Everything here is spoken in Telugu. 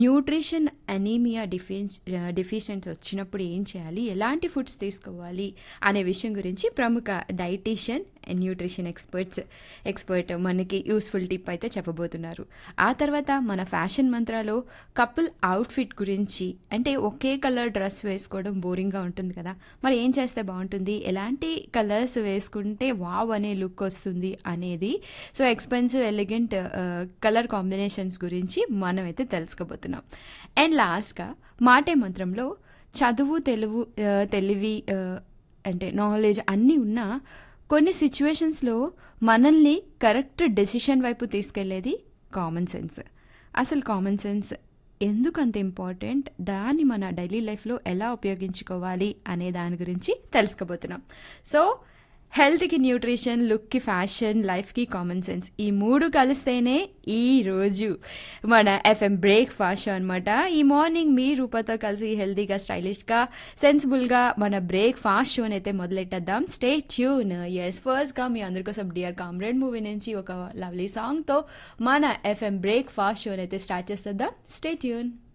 న్యూట్రిషన్ అనీమియా డిఫిన్స్ డెఫిషియెంట్స్ వచ్చినప్పుడు ఏం చేయాలి ఎలాంటి ఫుడ్స్ తీసుకోవాలి అనే విషయం గురించి ప్రముఖ dietitian and nutrition experts expert మనకి యూస్ఫుల్ టిప్ అయితే చెప్పబోతున్నారు ఆ తర్వాత మన ఫ్యాషన్ మంత్రాలో కపుల్ అవుట్ఫిట్ గురించి అంటే ఒకే కలర్ డ్రెస్ వేసుకోవడం బోరింగ్గా ఉంటుంది కదా మరి ఏం చేస్తే బాగుంటుంది ఎలాంటి కలర్స్ వేసుకుంటే వావ్ అనే లుక్ వస్తుంది అనేది so expensive elegant colour combinations గురించి మనమైతే తెలుసుకోబోతున్నాం అండ్ లాస్ట్గా మాటే మంత్రంలో చదువు తెలుగు ఆ, తెలివి ఆ, అంటే నాలెడ్జ్ అన్నీ ఉన్నా కొన్ని సిచ్యువేషన్స్లో మనల్ని కరెక్ట్ డెసిషన్ వైపు తీసుకెళ్లేది కామన్ సెన్స్ అసలు కామన్ సెన్స్ ఎందుకు అంత ఇంపార్టెంట్ దాన్ని మన డైలీ లైఫ్లో ఎలా ఉపయోగించుకోవాలి అనే దాని గురించి తెలుసుకోబోతున్నాం సో హెల్త్కి న్యూట్రిషన్ లుక్కి ఫ్యాషన్ లైఫ్కి కామన్ సెన్స్ ఈ మూడు కలిస్తేనే ఈ రోజు మన ఎఫ్ఎం బ్రేక్ఫాస్ట్ షో అనమాట ఈ మార్నింగ్ మీ రూపతో కలిసి హెల్తీగా స్టైలిష్గా సెన్సిబుల్గా మన బ్రేక్ఫాస్ట్ షోని అయితే మొదలెట్టేద్దాం స్టే ట్యూన్ ఎస్ ఫస్ట్గా మీ అందరి కోసం డియర్ కామ్రేడ్ మూవీ నుంచి ఒక లవ్లీ సాంగ్తో మన ఎఫ్ఎం బ్రేక్ఫాస్ట్ షోని అయితే స్టార్ట్ చేసేద్దాం స్టే ట్యూన్